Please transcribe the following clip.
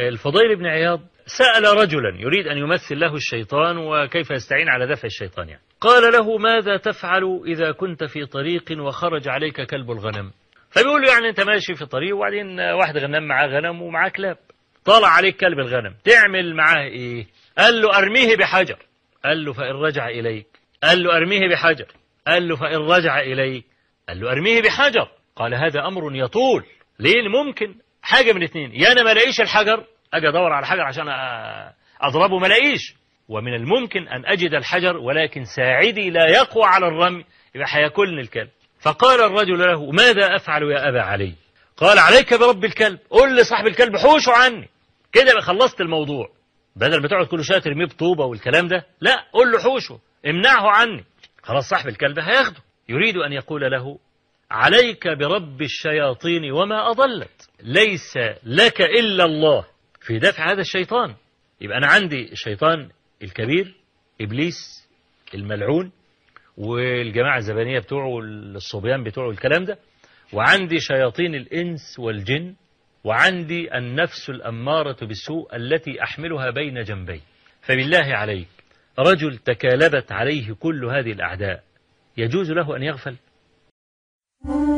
الفضيل بن عياض سأل رجلا يريد أن يمثل له الشيطان وكيف يستعين على دفع الشيطان يعني. قال له ماذا تفعل إذا كنت في طريق وخرج عليك كلب الغنم فبيقول له يعني أنت ماشي في طريق وبعدين واحد غنم معاه غنم ومعاه كلاب طلع عليك كلب الغنم تعمل معاه إيه قال له أرميه بحجر قال له فإن رجع إليك قال له أرميه بحجر قال له فإن رجع إليك قال له أرميه بحجر قال هذا أمر يطول ليه ممكن حاجة من اثنين يا أنا ما لاقيش الحجر أجي أدور على حجر عشان أضربه ما لاقيش ومن الممكن أن أجد الحجر ولكن ساعدي لا يقوى على الرمي يبقى هياكلني الكلب فقال الرجل له ماذا أفعل يا أبا علي قال عليك برب الكلب قل لصاحب الكلب حوشه عني كده يبقى خلصت الموضوع بدل ما تقعد كل شويه ترميه بطوبه والكلام ده لا قل له حوشه امنعه عني خلاص صاحب الكلب هياخده يريد أن يقول له عليك برب الشياطين وما أضلت ليس لك إلا الله في دفع هذا الشيطان يبقى أنا عندي الشيطان الكبير إبليس الملعون والجماعة الزبانية بتوعه الصبيان بتوعه الكلام ده وعندي شياطين الإنس والجن وعندي النفس الأمارة بالسوء التي أحملها بين جنبي فبالله عليك رجل تكالبت عليه كل هذه الأعداء يجوز له أن يغفل